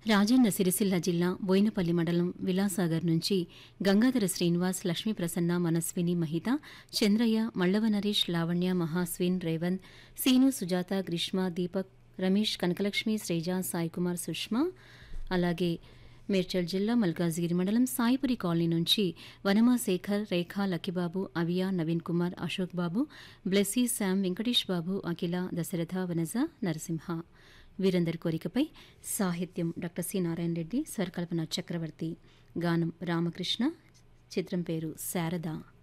రాజన్న సిరిసిల్ల జిల్లా బోయినపల్లి మండలం విలాసాగర్ నుంచి గంగాధర శ్రీనివాస్ లక్ష్మీ ప్రసన్న మనస్విని మహిత చంద్రయ్య మల్లవ నరేష్ లావణ్య మహాస్విన్ రేవంత్ సీను సుజాత గ్రీష్మ దీపక్ రమేష్ కనకలక్ష్మి శ్రేజ సాయికుమార్ సుష్మా అలాగే మేడ్చల్ జిల్లా మల్కాజ్గిరి మండలం సాయిపురి కాలనీ నుంచి వనమా శేఖర్ రేఖా లక్కిబాబు అవియా నవీన్ కుమార్ అశోక్ బాబు బ్లెస్సీ శామ్ వెంకటేష్ బాబు అఖిల దశరథ వనజ నరసింహ వీరందరి కోరికపై సాహిత్యం డాక్టర్ సి నారాయణ రెడ్డి స్వరకల్పన చక్రవర్తి గానం రామకృష్ణ చిత్రం పేరు శారద